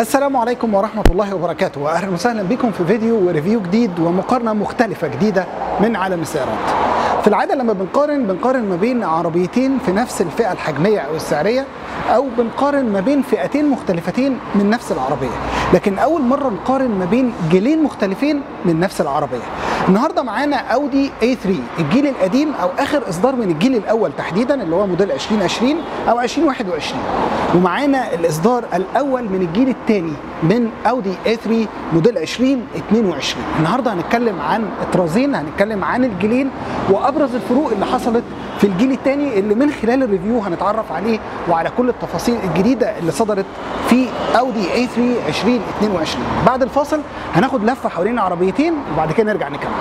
السلام عليكم ورحمة الله وبركاته وأهلا وسهلا بكم في فيديو وريفيو جديد ومقارنة مختلفة جديدة من عالم السيارات في العادة لما بنقارن بنقارن ما بين عربيتين في نفس الفئة الحجمية أو السعرية أو بنقارن ما بين فئتين مختلفتين من نفس العربية لكن أول مرة نقارن ما بين جيلين مختلفين من نفس العربية النهاردة معانا أودي A3 الجيل القديم أو آخر إصدار من الجيل الأول تحديدا اللي هو موديل 2020 أو 2021 ومعانا الإصدار الأول من الجيل الثاني من أودي A3 موديل 2022 النهاردة هنتكلم عن الطرازين هنتكلم عن الجيلين وأبرز الفروق اللي حصلت في الجيل الثاني اللي من خلال الريفيو هنتعرف عليه وعلى كل التفاصيل الجديدة اللي صدرت في أودي A3 2022 بعد الفاصل هناخد لفة حوالين عربيتين وبعد كده نرجع نكمل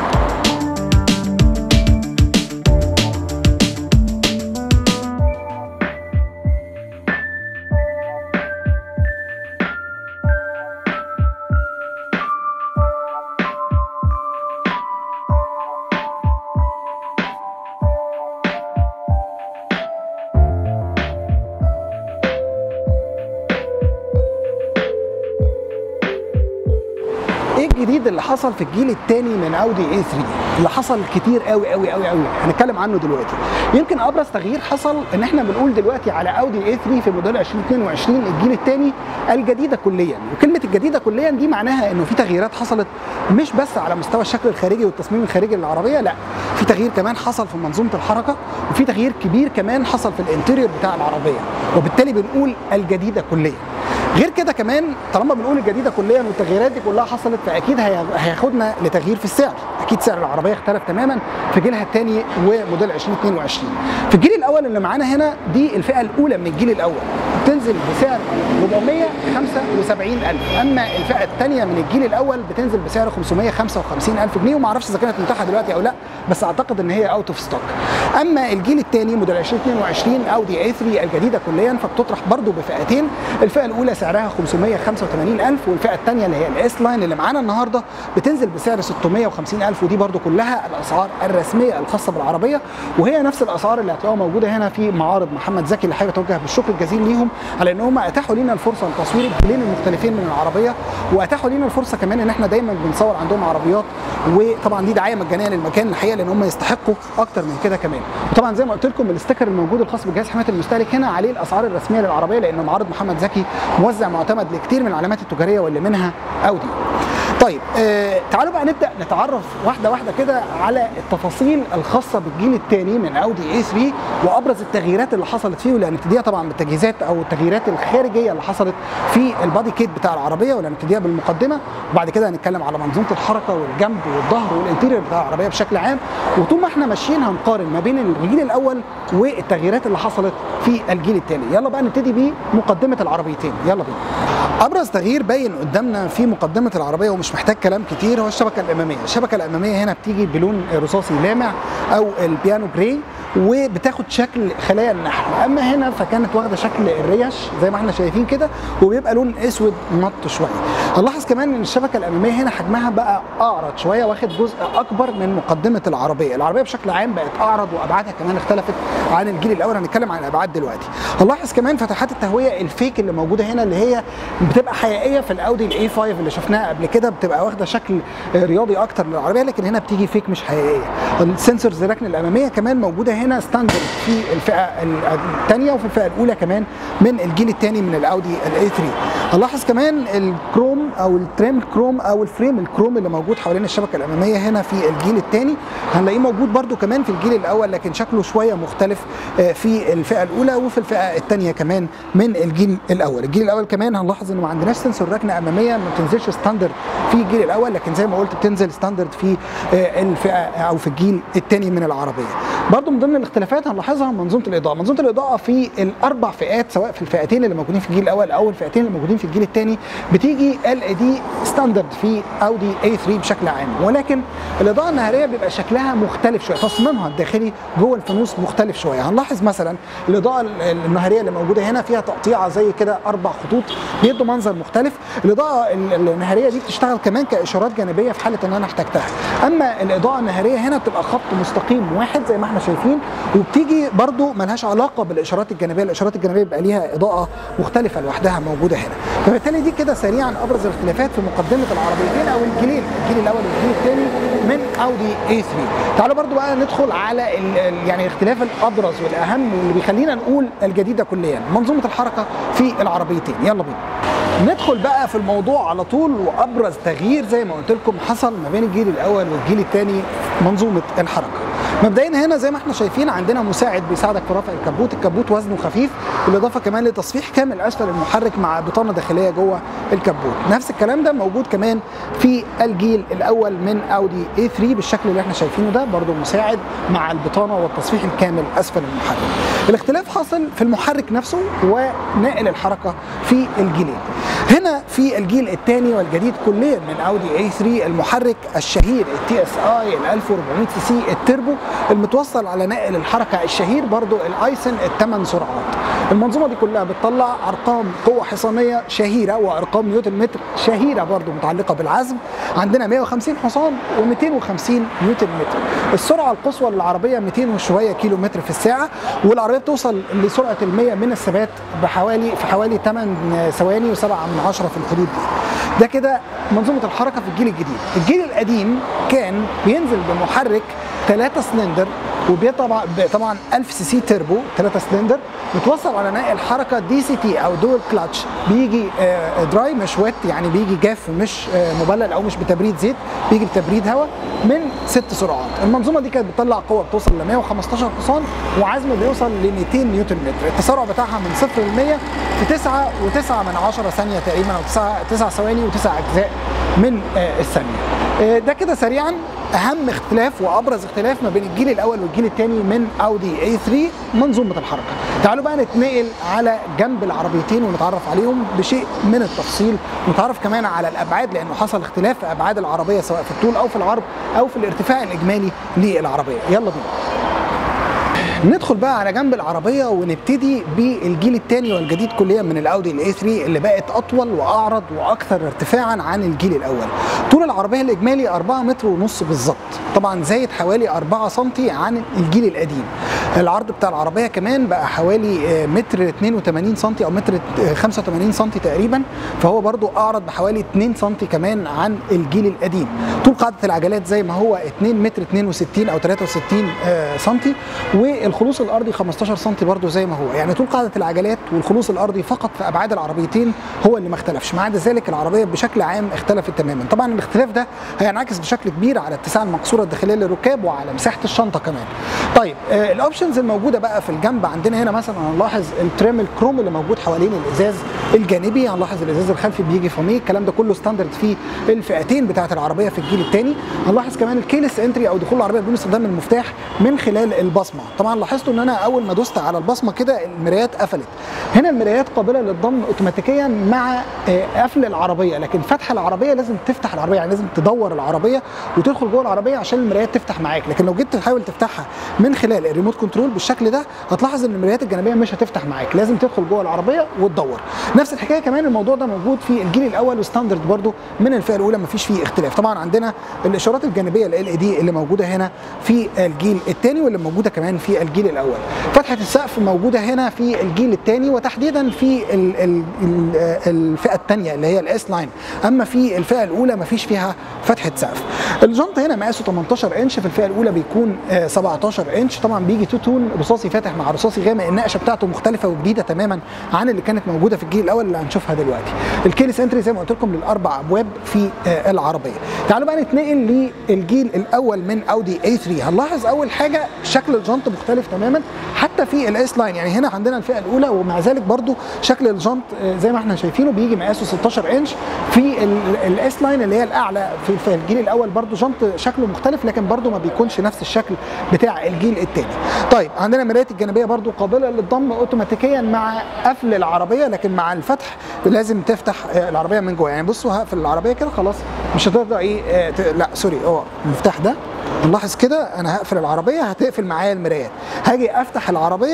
ايه الجديد اللي حصل في الجيل الثاني من اودي اي 3 اللي حصل كتير قوي قوي قوي قوي هنتكلم عنه دلوقتي يمكن ابرز تغيير حصل ان احنا بنقول دلوقتي على اودي اي 3 في موديل 2022 الجيل الثاني الجديده كليا وكلمه الجديده كليا دي معناها انه في تغييرات حصلت مش بس على مستوى الشكل الخارجي والتصميم الخارجي للعربيه لا في تغيير كمان حصل في منظومه الحركه وفي تغيير كبير كمان حصل في الانتيريور بتاع العربيه وبالتالي بنقول الجديده كليا غير كده كمان طالما بنقول الجديده كليا والتغييرات دي كلها حصلت فاكيد هي- هياخدنا لتغيير في السعر اكيد سعر العربيه اختلف تماما في جيلها الثاني وموديل 2022 في الجيل الاول اللي معانا هنا دي الفئه الاولى من الجيل الاول بتنزل بسعر 475000 اما الفئه الثانيه من الجيل الاول بتنزل بسعر 555000 جنيه وما اعرفش اذا كانت متاحه دلوقتي او لا بس اعتقد ان هي اوت اوف ستوك اما الجيل الثاني موديل 2022 اودي اي 3 الجديده كليا فبتطرح برضو بفئتين الفئه الاولى سعرها 585000 والفئه الثانيه اللي هي الاس لاين اللي معانا النهارده بتنزل بسعر 650000 ودي برضو كلها الاسعار الرسميه الخاصه بالعربيه وهي نفس الاسعار اللي هتلاقوها موجوده هنا في معارض محمد زكي اللي حابب اتوجه بالشكر الجزيل ليهم على ان هم اتاحوا لنا الفرصه لتصوير الجيلين المختلفين من العربيه واتاحوا لنا الفرصه كمان ان احنا دايما بنصور عندهم عربيات وطبعا دي دعايه مجانيه للمكان الحقيقه لان هم يستحقوا اكتر من كده كمان وطبعا زي ما قلت لكم الاستيكر الموجود الخاص بجهاز حمايه المستهلك هنا عليه الاسعار الرسميه للعربيه لان معرض محمد زكي موزع معتمد لكتير من العلامات التجاريه واللي منها اودي طيب آه تعالوا بقى نبدا نتعرف واحده واحده كده على التفاصيل الخاصه بالجيل الثاني من اودي اي 3 وابرز التغييرات اللي حصلت فيه واللي هنبتديها طبعا بالتجهيزات او التغييرات الخارجيه اللي حصلت في البادي كيت بتاع العربيه واللي هنبتديها بالمقدمه وبعد كده هنتكلم على منظومه الحركه والجنب والظهر والانتيريور بتاع العربيه بشكل عام وطول ما احنا ماشيين هنقارن ما بين الجيل الاول والتغييرات اللي حصلت في الجيل الثاني يلا بقى نبتدي بمقدمه العربيتين يلا بينا ابرز تغيير باين قدامنا في مقدمه العربيه ومش محتاج كلام كتير هو الشبكه الاماميه الشبكه الاماميه هنا بتيجي بلون رصاصي لامع او البيانو جراي وبتاخد شكل خلايا النحل اما هنا فكانت واخده شكل الريش زي ما احنا شايفين كده وبيبقى لون اسود مط شويه هنلاحظ كمان ان الشبكه الاماميه هنا حجمها بقى اعرض شويه واخد جزء اكبر من مقدمه العربيه العربيه بشكل عام بقت اعرض وابعادها كمان اختلفت عن الجيل الاول هنتكلم عن الابعاد دلوقتي هنلاحظ كمان فتحات التهويه الفيك اللي موجوده هنا اللي هي بتبقى حقيقيه في الاودي الاي 5 اللي شفناها قبل كده بتبقى واخده شكل رياضي اكتر للعربيه لكن هنا بتيجي فيك مش حقيقيه السنسورز الركن الاماميه كمان موجوده هنا ستاندرد في الفئه الثانيه وفي الفئه الاولى كمان من الجيل الثاني من الاودي الاي 3 هنلاحظ كمان الكروم او التريم الكروم او الفريم الكروم اللي موجود حوالين الشبكه الاماميه هنا في الجيل الثاني هنلاقيه موجود برده كمان في الجيل الاول لكن شكله شويه مختلف آه، في الفئه الاولى وفي الفئه الثانيه كمان من الجيل الاول الجيل الاول كمان هنلاحظ انه ما عندناش سنسور ركنه اماميه ما بتنزلش ستاندرد في الجيل الاول لكن زي ما قلت بتنزل ستاندرد في آه، الفئه او في الجيل الثاني من العربيه برضو من ضمن الاختلافات هنلاحظها منظومه الاضاءه منظومه الاضاءه في الاربع فئات سواء في الفئتين اللي موجودين في الجيل الاول او الفئتين اللي موجودين في الجيل الثاني بتيجي ال اي دي ستاندرد في اودي اي 3 بشكل عام ولكن الاضاءه النهاريه بيبقى شكلها مختلف شويه تصميمها الداخلي جوه الفانوس مختلف شويه هنلاحظ مثلا الاضاءه النهاريه اللي موجوده هنا فيها تقطيعه زي كده اربع خطوط بيدوا منظر مختلف الاضاءه النهاريه دي بتشتغل كمان كاشارات جانبيه في حاله ان انا احتجتها اما الاضاءه النهاريه هنا بتبقى خط مستقيم واحد زي ما احنا احنا شايفين وبتيجي برضو ملهاش علاقه بالاشارات الجانبيه الاشارات الجانبيه بيبقى ليها اضاءه مختلفه لوحدها موجوده هنا فبالتالي دي كده سريعا ابرز الاختلافات في مقدمه العربيتين او الجيلين الجيل الاول والجيل الثاني من اودي اي 3 تعالوا برضو بقى ندخل على ال ال يعني الاختلاف الابرز والاهم واللي بيخلينا نقول الجديده كليا منظومه الحركه في العربيتين يلا بينا ندخل بقى في الموضوع على طول وابرز تغيير زي ما قلت لكم حصل ما بين الجيل الاول والجيل الثاني منظومه الحركه مبدئيا هنا زي ما احنا شايفين عندنا مساعد بيساعدك في رفع الكبوت الكبوت وزنه خفيف بالاضافه كمان لتصفيح كامل اسفل المحرك مع بطانه داخليه جوه الكبوت نفس الكلام ده موجود كمان في الجيل الاول من اودي اي 3 بالشكل اللي احنا شايفينه ده برضو مساعد مع البطانه والتصفيح الكامل اسفل المحرك الاختلاف حاصل في المحرك نفسه وناقل الحركه في الجيلين هنا في الجيل الثاني والجديد كليا من اودي اي 3 المحرك الشهير التي اس اي ال 1400 سي سي التربو المتوصل على ناقل الحركه الشهير برضو الايسن الثمان سرعات المنظومه دي كلها بتطلع ارقام قوه حصانيه شهيره وارقام نيوتن متر شهيره برضو متعلقه بالعزم عندنا 150 حصان و250 نيوتن متر السرعه القصوى للعربيه 200 وشويه كيلو متر في الساعه والعربيه بتوصل لسرعه ال 100 من الثبات بحوالي في حوالي 8 ثواني و7 من 10 في الحدود دي ده كده منظومه الحركه في الجيل الجديد الجيل القديم كان بينزل بمحرك 3 سلندر وبيطبع طبعا 1000 سي سي تربو 3 سلندر متوصل على ناقل حركه دي سي تي او دول كلاتش بيجي دراي مش ويت يعني بيجي جاف مش مبلل او مش بتبريد زيت بيجي بتبريد هواء من ست سرعات المنظومه دي كانت بتطلع قوه بتوصل ل 115 حصان وعزم بيوصل ل 200 نيوتن متر التسارع بتاعها من 0 ل 100 في 9 و9 من 10 ثانيه تقريبا او 9 9 ثواني و9 اجزاء من الثانيه ده كده سريعا اهم اختلاف وابرز اختلاف ما بين الجيل الاول والجيل الثاني من اودي اي 3 منظومه الحركه تعالوا بقى نتنقل على جنب العربيتين ونتعرف عليهم بشيء من التفصيل ونتعرف كمان على الابعاد لانه حصل اختلاف في ابعاد العربيه سواء في الطول او في العرض او في الارتفاع الاجمالي للعربيه يلا بينا ندخل بقى على جنب العربيه ونبتدي بالجيل الثاني والجديد كليا من الاودي الاي 3 اللي بقت اطول واعرض واكثر ارتفاعا عن الجيل الاول. طول العربيه الاجمالي 4 متر ونص بالظبط، طبعا زايد حوالي 4 سم عن الجيل القديم. العرض بتاع العربيه كمان بقى حوالي متر 82 سم او متر 85 سم تقريبا فهو برضو اعرض بحوالي 2 سم كمان عن الجيل القديم. طول قاعده العجلات زي ما هو 2 متر 62 او 63 سم والخلوص الارضي 15 سم برضو زي ما هو يعني طول قاعده العجلات والخلوص الارضي فقط في ابعاد العربيتين هو اللي ما اختلفش ما عدا ذلك العربيه بشكل عام اختلفت تماما طبعا الاختلاف ده هينعكس بشكل كبير على اتساع المقصوره الداخليه للركاب وعلى مساحه الشنطه كمان طيب آه الاوبشنز الموجوده بقى في الجنب عندنا هنا مثلا هنلاحظ التريم الكروم اللي موجود حوالين الازاز الجانبي هنلاحظ الازاز الخلفي بيجي فوميه الكلام ده كله ستاندرد في الفئتين بتاعه العربيه في الجيل الثاني هنلاحظ كمان الكيلس انتري او دخول العربيه بدون استخدام المفتاح من خلال البصمه طبعا لاحظتوا ان انا اول ما دوست على البصمه كده المرايات قفلت هنا المرايات قابله للضم اوتوماتيكيا مع قفل العربيه لكن فتح العربيه لازم تفتح العربيه يعني لازم تدور العربيه وتدخل جوه العربيه عشان المرايات تفتح معاك لكن لو جيت تحاول تفتحها من خلال الريموت كنترول بالشكل ده هتلاحظ ان المرايات الجانبيه مش هتفتح معاك لازم تدخل جوه العربيه وتدور نفس الحكايه كمان الموضوع ده موجود في الجيل الاول وستاندرد برده من الفئه الاولى ما فيش فيه اختلاف طبعا عندنا الاشارات الجانبيه ال اي دي اللي موجوده هنا في الجيل الثاني واللي موجوده كمان في الجيل الاول فتحه السقف موجوده هنا في الجيل الثاني وتحديدا في ال ال ال الفئه الثانيه اللي هي الاس لاين اما في الفئه الاولى ما فيش فيها فتحه سقف الجنط هنا مقاسه 18 انش في الفئه الاولى بيكون 17 انش طبعا بيجي تو تون رصاصي فاتح مع رصاصي غامق النقشه بتاعته مختلفه وجديده تماما عن اللي كانت موجوده في الجيل الاول اللي هنشوفها دلوقتي الكيلس انتري زي ما قلت لكم للاربع ابواب في العربيه تعالوا بقى نتنقل للجيل الاول من اودي اي 3 هنلاحظ اول حاجه شكل الجنط مختلف تماما حتى في الاس لاين يعني هنا عندنا الفئه الاولى ومع ذلك برضو شكل الجنط زي ما احنا شايفينه بيجي مقاسه 16 انش في الاس لاين اللي هي الاعلى في الجيل الاول برضو جنط شكله مختلف لكن برضو ما بيكونش نفس الشكل بتاع الجيل الثاني طيب عندنا المرايات الجانبيه برضو قابله للضم اوتوماتيكيا مع قفل العربيه لكن مع الفتح لازم تفتح العربيه من جوه يعني بصوا هقفل العربيه كده خلاص مش هتقدر ايه لا سوري هو المفتاح ده نلاحظ كده انا هقفل العربيه هتقفل معايا المرايات هاجي افتح العربيه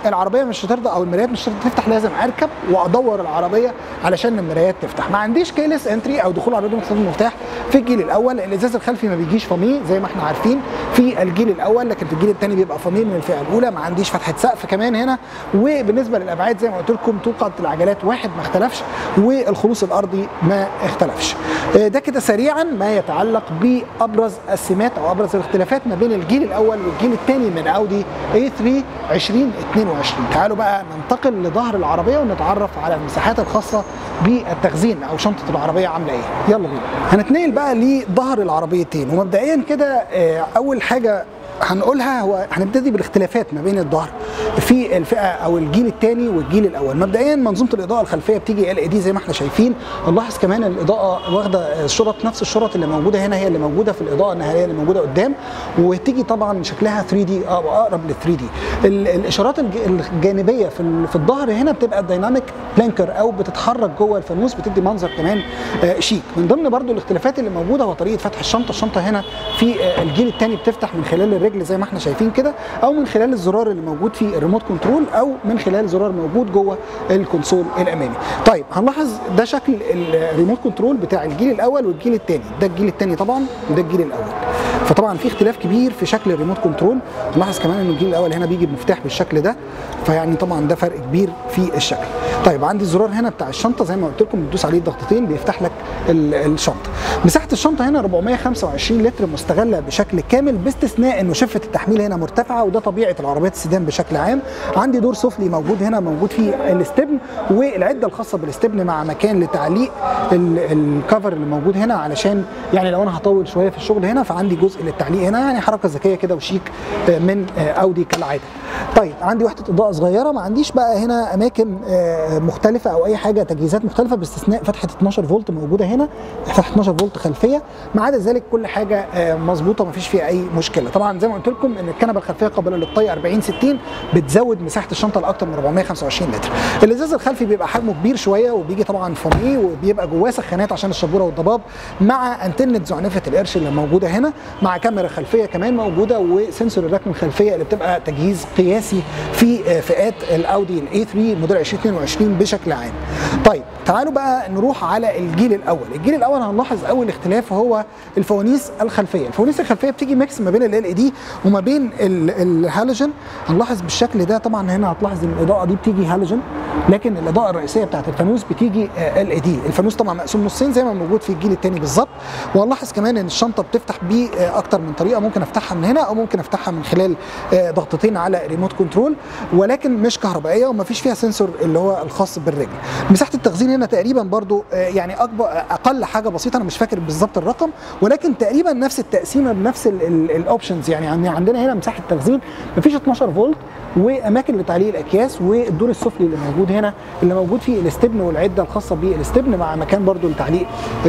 العربيه مش هترضى او المرايات مش هترضى تفتح لازم اركب وادور العربيه علشان المرايات تفتح ما عنديش كيلس انتري او دخول عربيه باستخدام المفتاح في الجيل الاول الازاز الخلفي ما بيجيش فاميه زي ما احنا عارفين في الجيل الاول لكن في الجيل الثاني بيبقى فاميه من الفئه الاولى ما عنديش فتحه سقف كمان هنا وبالنسبه للابعاد زي ما قلت لكم طوقه العجلات واحد ما اختلفش والخلوص الارضي ما اختلفش ده كده سريعا ما يتعلق بابرز السمات او ابرز الاختلافات ما بين الجيل الاول والجيل الثاني من اودي A3 2022 تعالوا بقى ننتقل لظهر العربيه ونتعرف على المساحات الخاصه بالتخزين او شنطه العربيه عامله ايه يلا بينا هنتنقل بقى لظهر العربيتين ومبدئيا كده اول حاجه هنقولها هو هنبتدي بالاختلافات ما بين الظهر في الفئه او الجيل الثاني والجيل الاول مبدئيا منظومه الاضاءه الخلفيه بتيجي ال اي دي زي ما احنا شايفين نلاحظ كمان الاضاءه واخده الشرط نفس الشرط اللي موجوده هنا هي اللي موجوده في الاضاءه النهاريه اللي موجوده قدام وتيجي طبعا شكلها 3 دي او اقرب لل 3 دي الاشارات الجانبيه في في الظهر هنا بتبقى دايناميك بلانكر او بتتحرك جوه الفانوس بتدي منظر كمان شيك من ضمن برضو الاختلافات اللي موجوده هو طريقه فتح الشنطه الشنطه هنا في الجيل الثاني بتفتح من خلال الرجل زي ما احنا شايفين كده او من خلال الزرار اللي موجود في الريموت كنترول او من خلال زرار موجود جوه الكونسول الامامي طيب هنلاحظ ده شكل الريموت كنترول بتاع الجيل الاول والجيل الثاني ده الجيل الثاني طبعا وده الجيل الاول فطبعا في اختلاف كبير في شكل الريموت كنترول نلاحظ كمان ان الجيل الاول هنا بيجي بمفتاح بالشكل ده فيعني طبعا ده فرق كبير في الشكل طيب عندي الزرار هنا بتاع الشنطه زي ما قلت لكم بتدوس عليه ضغطتين بيفتح لك الشنطه مساحه الشنطه هنا 425 لتر مستغله بشكل كامل باستثناء انه شفه التحميل هنا مرتفعه وده طبيعه العربيات السيدان بشكل عام عندي دور سفلي موجود هنا موجود فيه الاستبن والعده الخاصه بالاستبن مع مكان لتعليق الكفر اللي موجود هنا علشان يعني لو انا هطول شويه في الشغل هنا فعندي جزء للتعليق هنا يعني حركه ذكيه كده وشيك من اودي كالعاده طيب عندي وحده اضاءه صغيره ما عنديش بقى هنا اماكن مختلفه او اي حاجه تجهيزات مختلفه باستثناء فتحه 12 فولت موجوده هنا فتحه 12 فولت خلفيه ما عدا ذلك كل حاجه مظبوطه ما فيش فيها اي مشكله طبعا زي ما قلت لكم ان الكنبه الخلفيه قابله للطي 40 60 بتزود مساحه الشنطه لاكثر من 425 لتر الازاز الخلفي بيبقى حجمه كبير شويه وبيجي طبعا فوميه وبيبقى جواه سخانات عشان الشبوره والضباب مع انتنه زعنفه القرش اللي موجوده هنا مع كاميرا خلفيه كمان موجوده وسنسور الركن الخلفيه اللي بتبقى تجهيز قياسي في فئات الاودي الاي 3 موديل 2022 بشكل عام. طيب تعالوا بقى نروح على الجيل الاول، الجيل الاول هنلاحظ اول اختلاف هو الفوانيس الخلفيه، الفوانيس الخلفيه بتيجي ميكس ما بين ال اي دي وما بين الهالوجن هنلاحظ بالشكل ده طبعا هنا هتلاحظ ان الاضاءه دي بتيجي هالوجن لكن الاضاءه الرئيسيه بتاعت الفانوس بتيجي ال اي دي، الفانوس طبعا مقسوم نصين زي ما موجود في الجيل الثاني بالظبط وهنلاحظ كمان ان الشنطه بتفتح باكتر من طريقه ممكن افتحها من هنا او ممكن افتحها من خلال ضغطتين على ريموت كنترول ولكن مش كهربائيه وما فيش فيها سنسور اللي هو الخاص بالرجل مساحه التخزين هنا تقريبا برضو يعني اكبر اقل حاجه بسيطه انا مش فاكر بالظبط الرقم ولكن تقريبا نفس التقسيمه بنفس الاوبشنز يعني عندنا هنا مساحه تخزين ما فيش 12 فولت واماكن لتعليق الاكياس والدور السفلي اللي موجود هنا اللي موجود فيه الاستبن والعده الخاصه بالاستبن مع مكان برضو لتعليق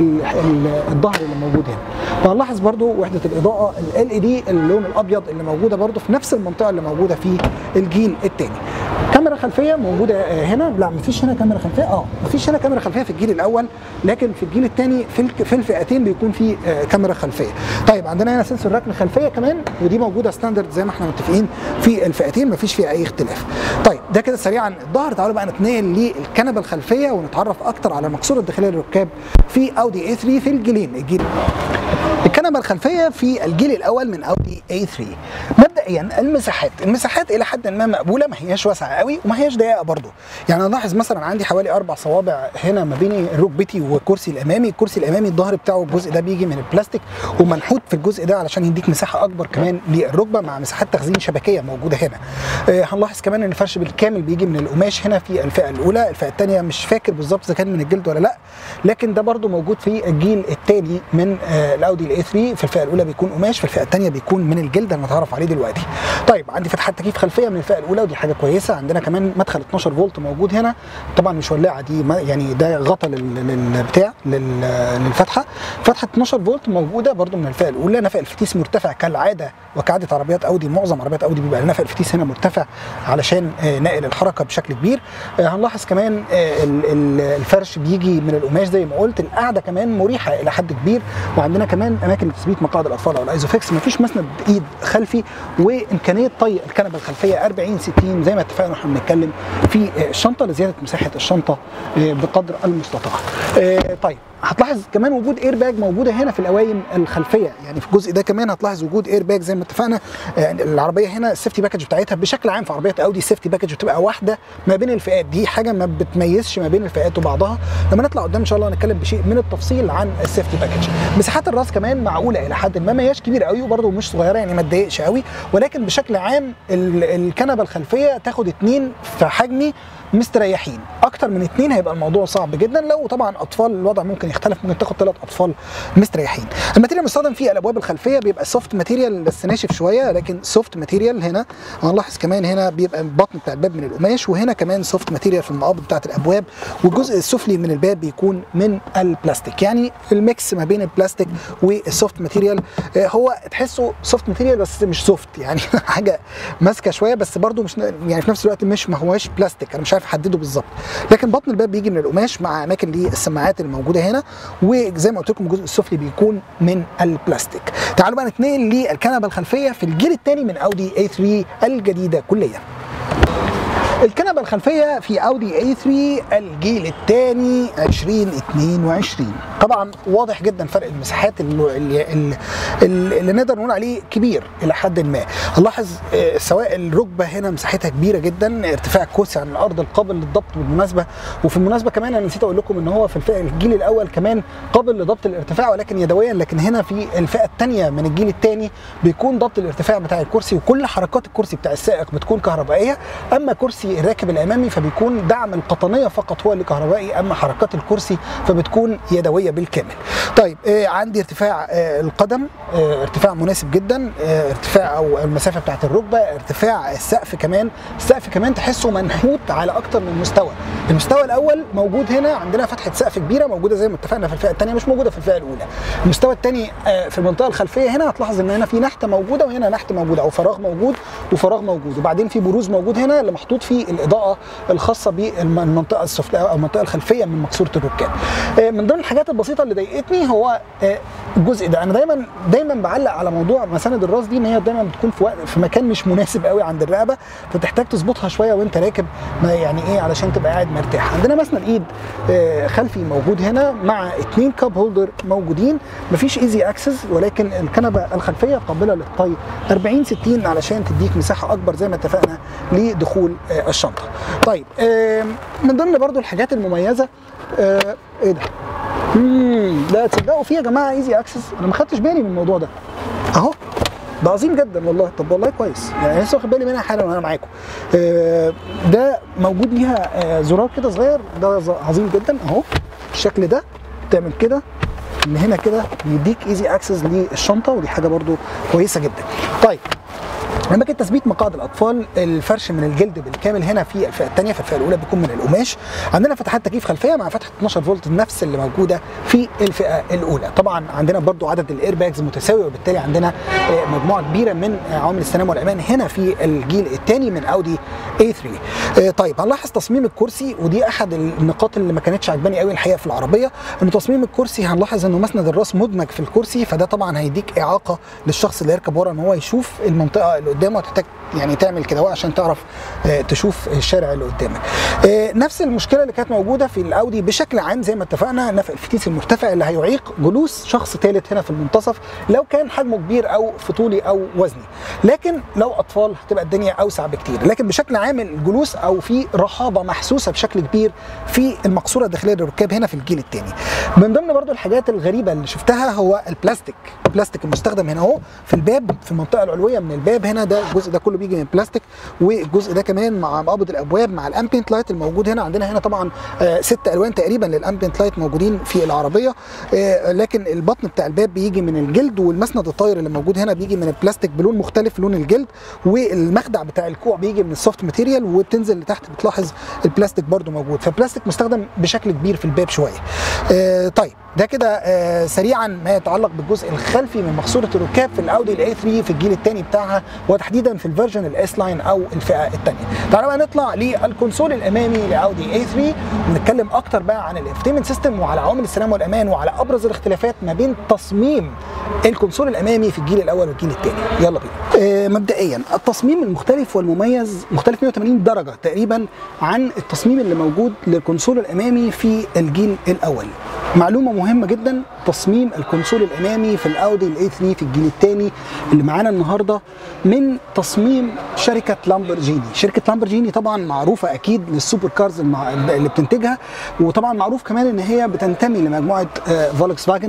الظهر اللي موجود هنا فهنلاحظ برضو وحده الاضاءه ال اي دي اللون الابيض اللي موجوده برضو في نفس المنطقه اللي موجوده في الجيل الثاني كاميرا خلفيه موجوده هنا لا مفيش هنا كاميرا خلفيه اه مفيش هنا كاميرا خلفيه في الجيل الاول لكن في الجيل الثاني في في الفئتين بيكون في كاميرا خلفيه طيب عندنا هنا سنسور ركن خلفيه كمان ودي موجوده ستاندرد زي ما احنا متفقين في الفئتين مفيش فيها اي اختلاف طيب ده كده سريعا الظهر تعالوا بقى نتنقل للكنبه الخلفيه ونتعرف اكتر على المقصوره الداخليه للركاب في اودي اي 3 في الجيلين الجيل الكنبه الخلفيه في الجيل الاول من اودي اي 3 مبدئيا المساحات المساحات الى حد ما مقبوله ما هياش واسعه قوي وما هياش ضيقه برضو يعني الاحظ مثلا عندي حوالي اربع صوابع هنا ما بين ركبتي والكرسي الامامي الكرسي الامامي الظهر بتاعه الجزء ده بيجي من البلاستيك ومنحوت في الجزء ده علشان يديك مساحه اكبر كمان للركبه مع مساحات تخزين شبكيه موجوده هنا آه هنلاحظ كمان ان الفرش بالكامل بيجي من القماش هنا في الفئه الاولى الفئه الثانيه مش فاكر بالظبط اذا كان من الجلد ولا لا لكن ده برضو موجود في الجيل التالي من آه الاودي الاي 3 في الفئه الاولى بيكون قماش في الفئه الثانيه بيكون من الجلد هنتعرف عليه دلوقتي طيب عندي فتحات تكييف خلفيه من الفئه الاولى ودي حاجه كويسه عندنا كمان مدخل 12 فولت موجود هنا طبعا مش ولاعه دي يعني ده غطا للبتاع للفتحه فتحه 12 فولت موجوده برده من الفئه الاولى نفق الفتيس مرتفع كالعاده وكعاده عربيات اودي معظم عربيات اودي بيبقى نفق الفتيس هنا مرتفع علشان نقل الحركه بشكل كبير هنلاحظ كمان الفرش بيجي من القماش زي ما قلت القعده كمان مريحه الى حد كبير وعندنا كمان اماكن لتثبيت مقاعد الاطفال او الايزوفيكس مفيش مسند ايد خلفي وامكانيه طي الكنبه الخلفيه 40 60 زي ما اتفقنا واحنا بنتكلم في الشنطه لزياده مساحه الشنطه بقدر المستطاع. طيب هتلاحظ كمان وجود اير باج موجوده هنا في القوايم الخلفيه يعني في الجزء ده كمان هتلاحظ وجود اير باج زي ما اتفقنا يعني العربيه هنا السيفتي باكج بتاعتها بشكل عام في عربيات اودي السيفتي باكج بتبقى واحده ما بين الفئات دي حاجه ما بتميزش ما بين الفئات وبعضها لما نطلع قدام ان شاء الله هنتكلم بشيء من التفصيل عن السيفتي باكج مساحات الراس كمان معقوله الى حد ما ما هياش كبيره قوي وبرده مش صغيره يعني ما تضايقش قوي ولكن بشكل عام الكنبه الخلفيه تاخد اتنين في حجمي مستريحين اكتر من اتنين هيبقى الموضوع صعب جدا لو طبعا اطفال الوضع ممكن يختلف ممكن تاخد ثلاث اطفال مستريحين الماتيريال المستخدم في الابواب الخلفيه بيبقى سوفت ماتيريال بس ناشف شويه لكن سوفت ماتيريال هنا هنلاحظ كمان هنا بيبقى البطن بتاع الباب من القماش وهنا كمان سوفت ماتيريال في المقابض بتاعت الابواب والجزء السفلي من الباب بيكون من البلاستيك يعني الميكس ما بين البلاستيك والسوفت ماتيريال هو تحسه سوفت ماتيريال بس مش سوفت يعني حاجه ماسكه شويه بس برده مش يعني في نفس الوقت مش ما هواش بلاستيك انا مش عارف احدده بالظبط لكن بطن الباب بيجي من القماش مع اماكن للسماعات اللي موجوده هنا وزي ما قلت لكم الجزء السفلي بيكون من البلاستيك تعالوا بقى نتنقل للكنبه الخلفيه في الجيل الثاني من اودي A3 الجديده كليا الكنبه الخلفيه في اودي A3 الجيل الثاني 2022 طبعا واضح جدا فرق المساحات اللي, اللي, اللي نقدر نقول عليه كبير الى حد ما نلاحظ سواء الركبه هنا مساحتها كبيره جدا ارتفاع كرسي عن الارض القابل للضبط بالمناسبه وفي المناسبه كمان انا نسيت اقول لكم ان هو في الفئه الجيل الاول كمان قابل لضبط الارتفاع ولكن يدويا لكن هنا في الفئه الثانيه من الجيل الثاني بيكون ضبط الارتفاع بتاع الكرسي وكل حركات الكرسي بتاع السائق بتكون كهربائيه اما كرسي الراكب الامامي فبيكون دعم القطنيه فقط هو اللي كهربائي اما حركات الكرسي فبتكون يدويه بالكامل. طيب آه عندي ارتفاع آه القدم آه ارتفاع مناسب جدا آه ارتفاع او المسافه بتاعت الركبه ارتفاع السقف كمان السقف كمان تحسه منحوت على اكتر من مستوى المستوى الاول موجود هنا عندنا فتحه سقف كبيره موجوده زي ما اتفقنا في الفئه الثانيه مش موجوده في الفئه الاولى المستوى الثاني آه في المنطقه الخلفيه هنا هتلاحظ ان هنا في نحته موجوده وهنا نحته موجوده او فراغ موجود وفراغ موجود وبعدين في بروز موجود هنا اللي محطوط فيه الاضاءه الخاصه بالمنطقه السفلى او المنطقه الخلفيه من مقصوره الركاب آه من ضمن الحاجات البسيطه اللي ضايقتني هو آه الجزء ده انا دايما دايما بعلق على موضوع مساند الراس دي ان هي دايما بتكون في وقت في مكان مش مناسب قوي عند الرقبه فتحتاج تظبطها شويه وانت راكب ما يعني ايه علشان تبقى قاعد مرتاح عندنا مسند ايد آه خلفي موجود هنا مع اثنين كاب هولدر موجودين مفيش ايزي اكسس ولكن الكنبه الخلفيه قابله للطي 40 60 علشان تديك مساحه اكبر زي ما اتفقنا لدخول آه الشنطه طيب آه من ضمن برضو الحاجات المميزه آه ايه ده امم لا تصدقوا في يا جماعه ايزي اكسس انا ما خدتش بالي من الموضوع ده اهو ده عظيم جدا والله طب والله كويس يعني لسه واخد بالي منها حالا وانا معاكم آه ده موجود ليها آه زرار كده صغير ده عظيم جدا اهو بالشكل ده تعمل كده من هنا كده يديك ايزي اكسس للشنطه ودي حاجه برضو كويسه جدا طيب اماكن تثبيت مقاعد الاطفال الفرش من الجلد بالكامل هنا في الفئه الثانيه في الفئه الاولى بيكون من القماش عندنا فتحات تكييف خلفيه مع فتحه 12 فولت نفس اللي موجوده في الفئه الاولى طبعا عندنا برضو عدد الايرباجز متساوي وبالتالي عندنا مجموعه كبيره من عوامل السلامه والامان هنا في الجيل الثاني من اودي A3 طيب هنلاحظ تصميم الكرسي ودي احد النقاط اللي ما كانتش عجباني قوي الحقيقه في العربيه ان تصميم الكرسي هنلاحظ انه مسند الراس مدمج في الكرسي فده طبعا هيديك اعاقه للشخص اللي يركب ورا ان هو يشوف المنطقه اللي قدامه هتحتاج يعني تعمل كده عشان تعرف تشوف الشارع اللي قدامك نفس المشكله اللي كانت موجوده في الاودي بشكل عام زي ما اتفقنا نفق الفتيس المرتفع اللي هيعيق جلوس شخص ثالث هنا في المنتصف لو كان حجمه كبير او في طولي او وزني لكن لو اطفال هتبقى الدنيا اوسع بكتير لكن بشكل عام الجلوس او في رحابه محسوسه بشكل كبير في المقصوره الداخليه للركاب هنا في الجيل الثاني من ضمن برضو الحاجات الغريبه اللي شفتها هو البلاستيك البلاستيك المستخدم هنا اهو في الباب في المنطقه العلويه من الباب هنا ده الجزء ده كله بيجي من بلاستيك والجزء ده كمان مع مقابض الابواب مع الامبينت لايت الموجود هنا عندنا هنا طبعا آه ست الوان تقريبا للامبينت لايت موجودين في العربيه آه لكن البطن بتاع الباب بيجي من الجلد والمسند الطاير اللي موجود هنا بيجي من البلاستيك بلون مختلف لون الجلد والمخدع بتاع الكوع بيجي من السوفت ماتيريال وبتنزل لتحت بتلاحظ البلاستيك برده موجود فالبلاستيك مستخدم بشكل كبير في الباب شويه آه طيب ده كده آه سريعا ما يتعلق بالجزء الخلفي من مقصوره الركاب في الاودي الاي 3 في الجيل الثاني بتاعها وتحديدا في الفيرجن الاس لاين او الفئه الثانيه. تعالوا بقى نطلع للكونسول الامامي لاودي اي 3 ونتكلم اكتر بقى عن الانفتيمنت سيستم وعلى عوامل السلامه والامان وعلى ابرز الاختلافات ما بين تصميم الكونسول الامامي في الجيل الاول والجيل الثاني. يلا بينا. آه، مبدئيا التصميم المختلف والمميز مختلف 180 درجه تقريبا عن التصميم اللي موجود للكونسول الامامي في الجيل الاول معلومه مهمه جدا تصميم الكونسول الامامي في الاودي الاي 3 في الجيل الثاني اللي معانا النهارده من تصميم شركه لامبرجيني شركه لامبرجيني طبعا معروفه اكيد للسوبر كارز المع- اللي بتنتجها وطبعا معروف كمان ان هي بتنتمي لمجموعه آه، فولكس فاجن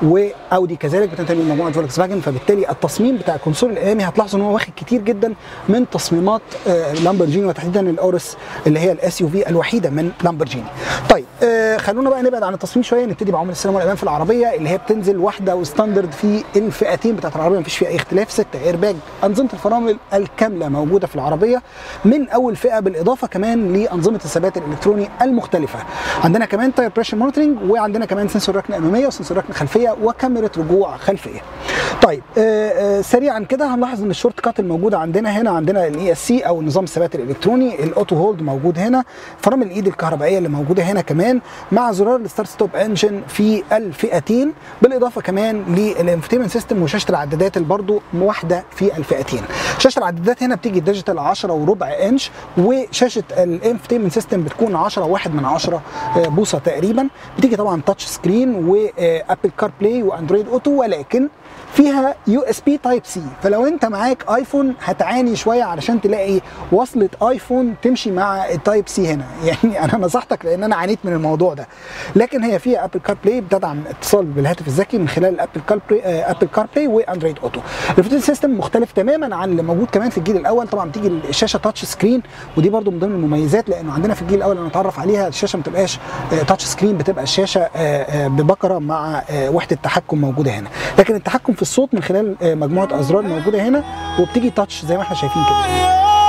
واودي كذلك بتنتمي لمجموعه فولكس فاجن فبالتالي التصميم بتاع الكونسول الامامي هتلاحظوا ان هو واخد كتير جدا من تصميمات آه، لامبرجيني وتحديدا الاورس اللي هي الاس يو في الوحيده من لامبرجيني طيب آه، خلونا بقى نبعد عن التصميم شويه نبتدي بعمر السلام والامان في العربيه اللي هي بتنزل واحده وستاندرد في الفئتين بتاعت العربيه مفيش فيها اي اختلاف ستة اير باج انظمه الفرامل الكامله موجوده في العربيه من اول فئه بالاضافه كمان لانظمه الثبات الالكتروني المختلفه عندنا كمان تاير بريشر مونيتورنج وعندنا كمان سنسور ركن اماميه وسنسور ركن خلفيه وكاميرا رجوع خلفيه طيب آه آه سريعا كده هنلاحظ ان الشورت كات الموجوده عندنا هنا عندنا الاي اس سي او نظام الثبات الالكتروني الاوتو هولد موجود هنا فرامل الايد الكهربائيه اللي موجوده هنا كمان مع زرار الستارت ستوب انجن في الفئتين بالاضافه كمان للانفوتيمنت سيستم وشاشه العدادات اللي برضو واحده في الفئتين شاشه العدادات هنا بتيجي ديجيتال 10 وربع انش وشاشه الانفوتيمنت سيستم بتكون 10 واحد من 10 آه، بوصه تقريبا بتيجي طبعا تاتش سكرين وابل كار بلاي واندرويد اوتو ولكن فيها يو اس بي تايب سي فلو انت معاك ايفون هتعاني شويه علشان تلاقي وصله ايفون تمشي مع التايب سي هنا يعني انا نصحتك لان انا عانيت من الموضوع ده لكن هي فيها ابل كار بلاي بتدعم اتصال بالهاتف الذكي من خلال الابل كار بلاي ابل كار بلاي واندرويد اوتو الفوتين سيستم مختلف تماما عن اللي موجود كمان في الجيل الاول طبعا بتيجي الشاشه تاتش سكرين ودي برده من ضمن المميزات لانه عندنا في الجيل الاول انا اتعرف عليها الشاشه ما بتبقاش تاتش سكرين بتبقى الشاشه آه، آه، ببكره مع آه، وحده تحكم موجوده هنا لكن التحكم في الصوت من خلال آه، مجموعه ازرار موجوده هنا وبتيجي تاتش زي ما احنا شايفين كده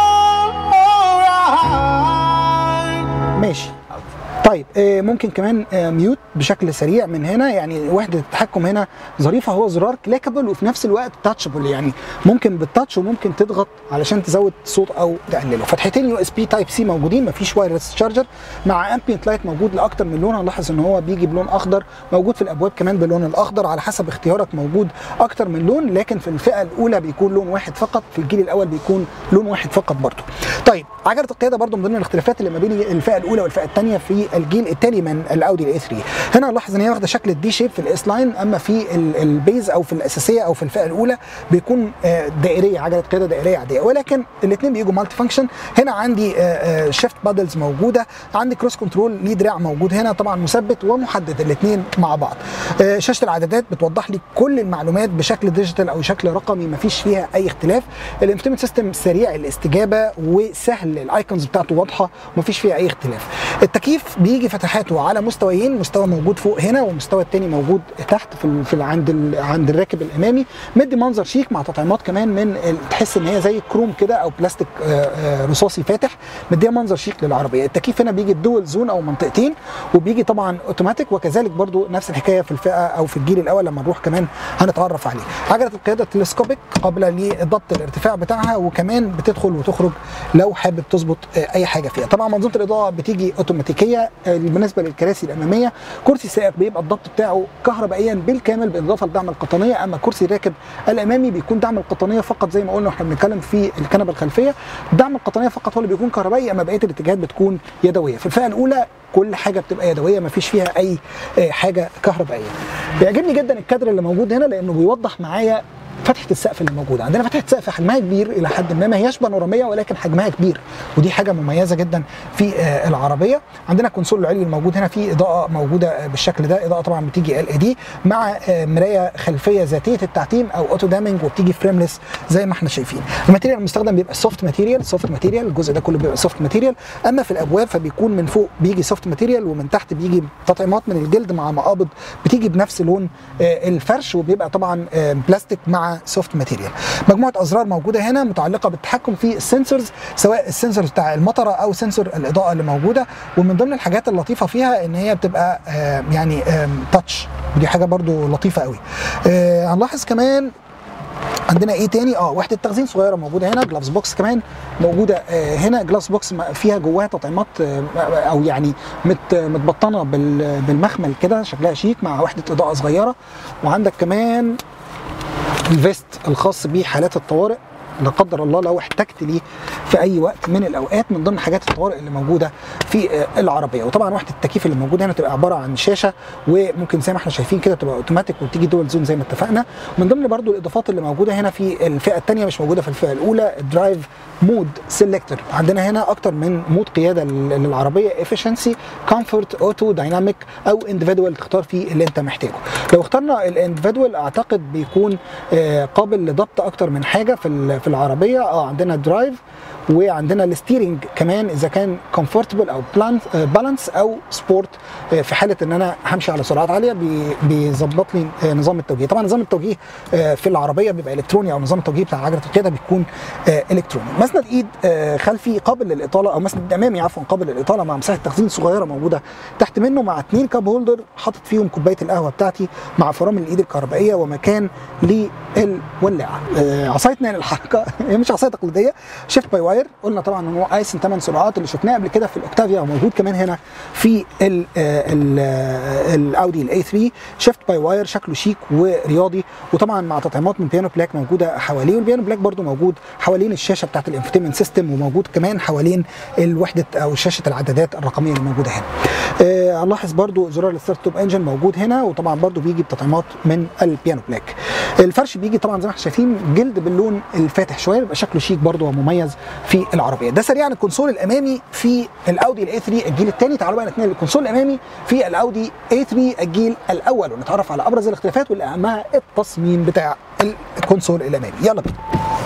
ماشي طيب آه، ممكن كمان آه، ميوت بشكل سريع من هنا يعني وحده التحكم هنا ظريفه هو زرار كليكابل وفي نفس الوقت تاتشبل يعني ممكن بالتاتش وممكن تضغط علشان تزود الصوت او تقلله فتحتين يو اس بي تايب سي موجودين مفيش وايرلس شارجر مع امبيانت لايت موجود لاكتر من لون هنلاحظ ان هو بيجي بلون اخضر موجود في الابواب كمان باللون الاخضر على حسب اختيارك موجود اكتر من لون لكن في الفئه الاولى بيكون لون واحد فقط في الجيل الاول بيكون لون واحد فقط برضه طيب عجله القياده برضه من ضمن الاختلافات اللي ما بين الفئه الاولى والفئه الثانيه في الجيل الثاني من الاودي الاي 3 هنا نلاحظ ان هي واخده شكل الدي شيب في الاس لاين اما في ال- البيز او في الاساسيه او في الفئه الاولى بيكون آه، دائريه عجله قياده دائريه عاديه ولكن الاثنين بيجوا مالتي فانكشن هنا عندي شيفت بادلز موجوده عندي كروس كنترول ليه دراع موجود هنا طبعا مثبت ومحدد الاثنين مع بعض آه، شاشه العدادات بتوضح لي كل المعلومات بشكل ديجيتال او شكل رقمي مفيش فيها اي اختلاف الانفتيمنت سيستم سريع الاستجابه وسهل الايكونز بتاعته واضحه ومفيش فيها اي اختلاف التكييف بيجي فتحاته على مستويين مستوى موجود فوق هنا والمستوى الثاني موجود تحت في, ال- في ال- عند ال- عند الراكب الامامي مدي منظر شيك مع تطعيمات كمان من ال- تحس ان هي زي كروم كده او بلاستيك آه، آه، رصاصي فاتح مديها منظر شيك للعربيه التكييف هنا بيجي بدول زون او منطقتين وبيجي طبعا اوتوماتيك وكذلك برضو نفس الحكايه في الفئه او في الجيل الاول لما نروح كمان هنتعرف عليه عجله القياده تلسكوبيك قابله لضبط الارتفاع بتاعها وكمان بتدخل وتخرج لو حابب تظبط آه، اي حاجه فيها طبعا منظومه الاضاءه بتيجي اوتوماتيكيه آه، بالنسبه للكراسي الاماميه كرسي السائق بيبقى الضبط بتاعه كهربائيا بالكامل بالاضافه لدعم القطنيه اما كرسي الراكب الامامي بيكون دعم القطنيه فقط زي ما قلنا واحنا بنتكلم في الكنبه الخلفيه دعم القطنيه فقط هو اللي بيكون كهربائي اما بقيه الاتجاهات بتكون يدويه في الفئه الاولى كل حاجه بتبقى يدويه ما فيش فيها اي آه، حاجه كهربائيه بيعجبني جدا الكادر اللي موجود هنا لانه بيوضح معايا فتحه السقف اللي موجوده عندنا فتحه سقف حجمها كبير الى حد ما ما هياش بانوراميه ولكن حجمها كبير ودي حاجه مميزه جدا في آه، العربيه عندنا الكونسول العلوي الموجود هنا فيه اضاءه موجوده آه، بالشكل ده اضاءه طبعا بتيجي ال اي دي مع آه، مرايه خلفيه ذاتيه التعتيم او اوتو دامنج وبتيجي فريمليس زي ما احنا شايفين الماتيريال المستخدم بيبقى سوفت ماتيريال سوفت ماتيريال الجزء ده كله بيبقى سوفت ماتيريال اما في الابواب فبيكون من فوق بيجي سوفت ماتيريال ومن تحت بيجي تطعيمات من الجلد مع مقابض بتيجي بنفس لون آه، الفرش وبيبقى طبعا آه، بلاستيك مع سوفت ماتيريال مجموعه ازرار موجوده هنا متعلقه بالتحكم في السنسورز سواء السنسور بتاع المطره او سنسور الاضاءه اللي موجوده ومن ضمن الحاجات اللطيفه فيها ان هي بتبقى آه، يعني تاتش ودي حاجه برضو لطيفه قوي آه، هنلاحظ كمان عندنا ايه تاني اه وحده تخزين صغيره موجوده هنا جلافز بوكس كمان موجوده آه هنا جلافز بوكس م- فيها جواها تطعيمات آه او يعني مت متبطنه بال- بالمخمل كده شكلها شيك مع وحده اضاءه صغيره وعندك كمان الفيست الخاص بحالات الطوارئ لا قدر الله لو احتجت ليه في اي وقت من الاوقات من ضمن حاجات الطوارئ اللي موجوده في آه، العربيه وطبعا وحده التكييف اللي موجوده هنا تبقى عباره عن شاشه وممكن زي ما احنا شايفين كده تبقى اوتوماتيك وتيجي دول زون زي ما اتفقنا من ضمن برضو الاضافات اللي موجوده هنا في الفئه الثانيه مش موجوده في الفئه الاولى الدرايف مود سيلكتور عندنا هنا اكتر من مود قياده لل- للعربيه افشنسي كومفورت اوتو دايناميك او اندفيدوال تختار فيه اللي انت محتاجه لو اخترنا الاندفيدوال اعتقد بيكون آه، قابل لضبط اكتر من حاجه في ال- في العربيه اه عندنا درايف وعندنا الستيرنج كمان اذا كان كومفورتبل او بالانس او سبورت في حاله ان انا همشي على سرعات عاليه بي- بيظبط لي آه، نظام التوجيه طبعا نظام التوجيه آه، في العربيه بيبقى الكتروني او نظام التوجيه بتاع عجله القياده بيكون آه، الكتروني مسند ايد آه، خلفي قابل للاطاله او مسند امامي عفوا قابل للاطاله مع مساحه تخزين صغيره موجوده تحت منه مع اثنين كاب هولدر حاطط فيهم كوبايه القهوه بتاعتي مع فرامل الايد الكهربائيه ومكان للولاعه آه، عصايه نقل الحركه هي مش عصايه تقليديه شيفت باي واير قلنا طبعا ان هو ايسن 8 سرعات اللي شفناه قبل كده في الاوكتافيا وموجود كمان هنا في ال- آه، ال- آه، الاودي الاي 3 شيفت باي واير شكله شيك ورياضي وطبعا مع تطعيمات من بيانو بلاك موجوده حواليه والبيانو بلاك برضو موجود حوالين الشاشه بتاعت الانفوتينمنت سيستم وموجود كمان حوالين الوحده او شاشه العدادات الرقميه اللي موجوده هنا آه، هنلاحظ برضو زرار الستارت توب انجن موجود هنا وطبعا برضو بيجي بتطعيمات من البيانو بلاك الفرش بيجي طبعا زي ما احنا شايفين جلد باللون الفاتح شويه بيبقى شكله شيك برضو ومميز في العربيه ده سريعا الكونسول الامامي في الاودي الاي 3 الجيل الثاني تعالوا بقى نتنقل للكونسول الامامي في الاودي اي 3 الجيل الاول ونتعرف على ابرز الاختلافات واللي اهمها التصميم بتاع الكونسول الامامي يلا بينا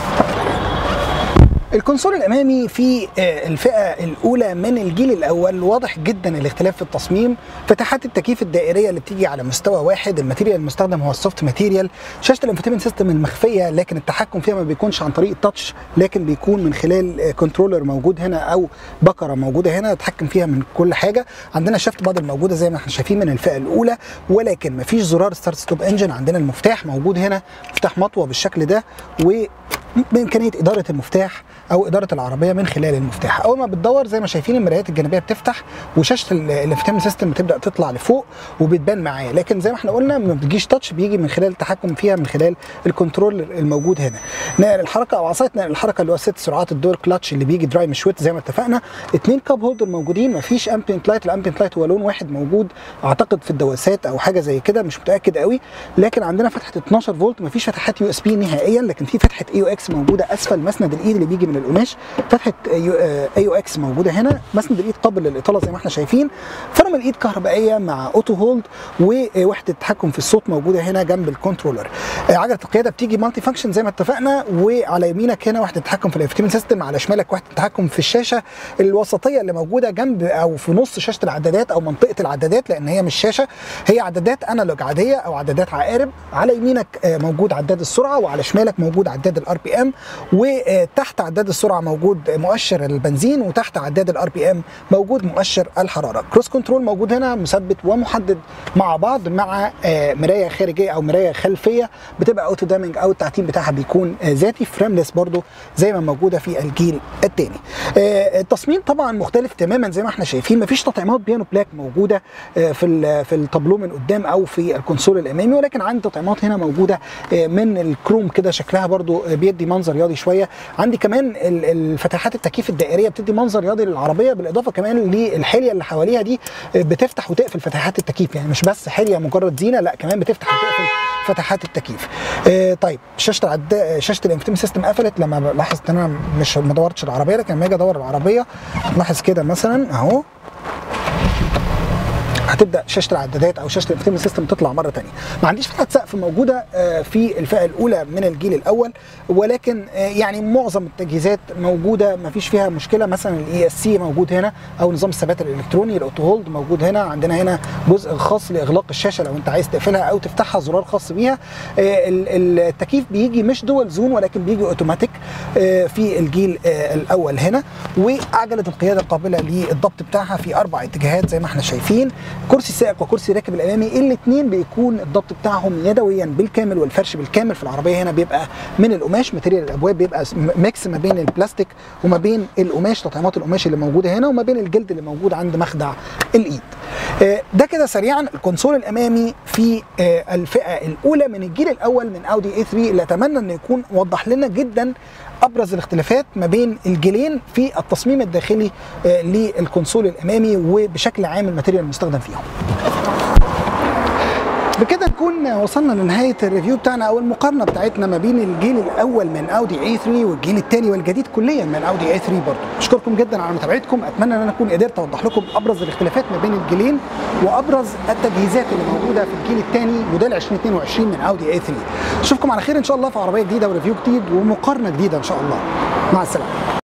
الكونسول الامامي في آه، الفئه الاولى من الجيل الاول واضح جدا الاختلاف في التصميم فتحات التكييف الدائريه اللي بتيجي على مستوى واحد الماتيريال المستخدم هو السوفت ماتيريال شاشه الانفوتينمنت سيستم المخفيه لكن التحكم فيها ما بيكونش عن طريق التاتش لكن بيكون من خلال آه، كنترولر موجود هنا او بكره موجوده هنا يتحكم فيها من كل حاجه عندنا شافت بادل موجوده زي ما احنا شايفين من الفئه الاولى ولكن ما فيش زرار ستارت ستوب انجن عندنا المفتاح موجود هنا مفتاح مطوه بالشكل ده و بامكانيه اداره المفتاح او اداره العربيه من خلال المفتاح اول ما بتدور زي ما شايفين المرايات الجانبيه بتفتح وشاشه الانفتام سيستم بتبدا تطلع لفوق وبتبان معايا لكن زي ما احنا قلنا ما بتجيش تاتش بيجي من خلال التحكم فيها من خلال الكنترول الموجود هنا نقل الحركه او عصايه نقل الحركه اللي هو ست سرعات الدور كلاتش اللي بيجي دراي مش ويت زي ما اتفقنا اتنين كاب هولدر موجودين مفيش امبينت لايت الامبينت لايت هو لون واحد موجود اعتقد في الدواسات او حاجه زي كده مش متاكد قوي لكن عندنا فتحه 12 فولت مفيش فتحات يو اس بي نهائيا لكن في فتحه اي او اكس موجوده اسفل مسند الايد اللي بيجي من القماش فتحه اي او اكس موجوده هنا مسند الايد قابل للاطاله زي ما احنا شايفين فرم الايد كهربائيه مع اوتو هولد ووحده تحكم في الصوت موجوده هنا جنب الكنترولر آه، عجله القياده بتيجي مالتي فانكشن زي ما اتفقنا وعلى يمينك هنا وحده تحكم في الانفتيمنت سيستم على شمالك وحده تحكم في الشاشه الوسطيه اللي موجوده جنب او في نص شاشه العدادات او منطقه العدادات لان هي مش شاشه هي عدادات انالوج عاديه او عدادات عقارب على يمينك آه، موجود عداد السرعه وعلى شمالك موجود عداد الار بي ام وتحت عداد السرعه موجود مؤشر البنزين وتحت عداد الار بي ام موجود مؤشر الحراره كروس كنترول موجود هنا مثبت ومحدد مع بعض مع آه، مرايه خارجيه او مرايه خلفيه بتبقى اوتو دامنج او التعتيم بتاعها بيكون آه، ذاتي فريمليس برضو زي ما موجوده في الجيل الثاني التصميم طبعا مختلف تماما زي ما احنا شايفين مفيش تطعيمات بيانو بلاك موجوده آه، في ال- في التابلو من قدام او في الكونسول الامامي ولكن عندي تطعيمات هنا موجوده آه، من الكروم كده شكلها برضو آه، بيدي منظر رياضي شويه عندي كمان ال- الفتحات التكييف الدائريه بتدي منظر رياضي للعربيه بالاضافه كمان للحليه اللي حواليها دي آه، بتفتح وتقفل فتحات التكييف يعني مش بس حليه مجرد زينه لا كمان بتفتح وتقفل فتحات التكييف آه، طيب شاشه العد... شاشه الانفتيم سيستم قفلت لما لاحظت ان انا مش ما دورتش العربيه لكن لما اجي ادور العربيه لاحظ كده مثلا اهو هتبدا شاشه العدادات او شاشه الانفتيمنت سيستم تطلع مره ثانيه ما عنديش فتحه سقف موجوده آه، في الفئه الاولى من الجيل الاول ولكن آه، يعني معظم التجهيزات موجوده ما فيش فيها مشكله مثلا الاي اس سي موجود هنا او نظام الثبات الالكتروني الاوتو هولد موجود هنا عندنا هنا جزء خاص لاغلاق الشاشه لو انت عايز تقفلها او تفتحها زرار خاص بيها آه، ال- ال- التكييف بيجي مش دول زون ولكن بيجي اوتوماتيك آه، في الجيل آه، الاول هنا وعجله القياده القابله للضبط بتاعها في اربع اتجاهات زي ما احنا شايفين كرسي السائق وكرسي الراكب الامامي الاثنين بيكون الضبط بتاعهم يدويا بالكامل والفرش بالكامل في العربيه هنا بيبقى من القماش ماتيريال الابواب بيبقى س- ميكس ما بين البلاستيك وما بين القماش تطعيمات القماش اللي موجوده هنا وما بين الجلد اللي موجود عند مخدع الايد آه، ده كده سريعا الكونسول الامامي في آه، الفئه الاولى من الجيل الاول من اودي اي 3 اللي اتمنى انه يكون وضح لنا جدا ابرز الاختلافات ما بين الجيلين في التصميم الداخلي آه، للكونسول الامامي وبشكل عام الماتيريال المستخدم فيهم بكده نكون وصلنا لنهايه الريفيو بتاعنا او المقارنه بتاعتنا ما بين الجيل الاول من اودي اي 3 والجيل الثاني والجديد كليا من اودي اي 3 برضه اشكركم جدا على متابعتكم اتمنى ان انا اكون قدرت اوضح لكم ابرز الاختلافات ما بين الجيلين وابرز التجهيزات اللي موجوده في الجيل الثاني موديل 2022 من اودي اي 3 اشوفكم على خير ان شاء الله في عربيه جديده وريفيو جديد ومقارنه جديده ان شاء الله مع السلامه